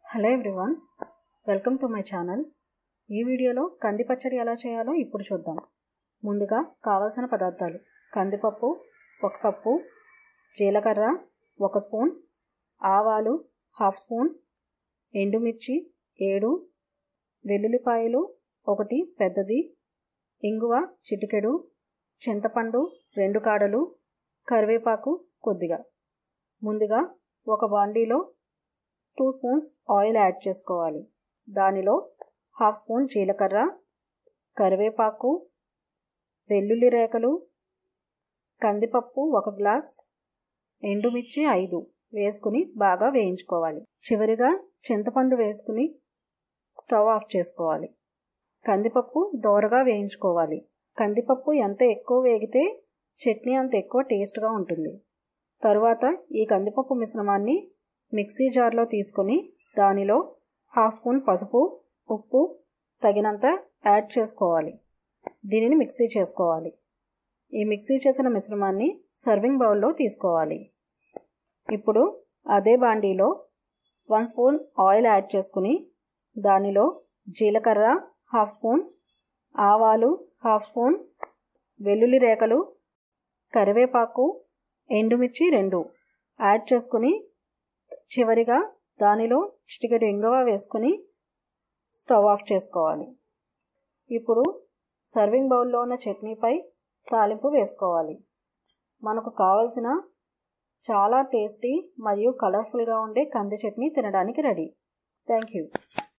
hello everyone welcome to my channel ఈ వీడియోలో కంది పచ్చడి ఎలా చేయాలో ఇప్పుడు చూద్దాం ముందుగా కావలసిన పదార్థాలు కందిపప్పు ఒక కప్పు జీలకర్ర ఒక స్పూన్ ఆవాలు హాఫ్ స్పూన్ ఎండుమిర్చి ఏడు వెల్లుల్లిపాయలు ఒకటి పెద్దది ఇంగువ చిటికెడు చింతపండు రెండు కాడలు కరివేపాకు కొద్దిగా ముందుగా ఒక బాండీలో టూ స్పూన్స్ ఆయిల్ యాడ్ చేసుకోవాలి దానిలో హాఫ్ స్పూన్ జీలకర్ర కరివేపాకు వెల్లుల్లి రేకలు కందిపప్పు ఒక గ్లాస్ ఎండుమిర్చి ఐదు వేసుకుని బాగా వేయించుకోవాలి చివరిగా చింతపండు వేసుకుని స్టవ్ ఆఫ్ చేసుకోవాలి కందిపప్పు దోరగా వేయించుకోవాలి కందిపప్పు ఎంత ఎక్కువ వేగితే చట్నీ అంత ఎక్కువ టేస్ట్గా ఉంటుంది తరువాత ఈ కందిపప్పు మిశ్రమాన్ని మిక్సీ జార్లో తీసుకొని దానిలో హాఫ్ స్పూన్ పసుపు ఉప్పు తగినంత యాడ్ చేసుకోవాలి దీనిని మిక్సీ చేసుకోవాలి ఈ మిక్సీ చేసిన మిశ్రమాన్ని సర్వింగ్ బౌల్లో తీసుకోవాలి ఇప్పుడు అదే బాండీలో వన్ స్పూన్ ఆయిల్ యాడ్ చేసుకుని దానిలో జీలకర్ర హాఫ్ స్పూన్ ఆవాలు హాఫ్ స్పూన్ వెల్లుల్లి రేకలు కరివేపాకు ఎండుమిర్చి రెండు యాడ్ చేసుకుని చివరిగా దానిలో చిటికెడు ఇంగవ వేసుకుని స్టవ్ ఆఫ్ చేసుకోవాలి ఇప్పుడు సర్వింగ్ బౌల్లో ఉన్న చట్నీపై తాలింపు వేసుకోవాలి మనకు కావలసిన చాలా టేస్టీ మరియు కలర్ఫుల్గా ఉండే కంది చట్నీ తినడానికి రెడీ థ్యాంక్ యూ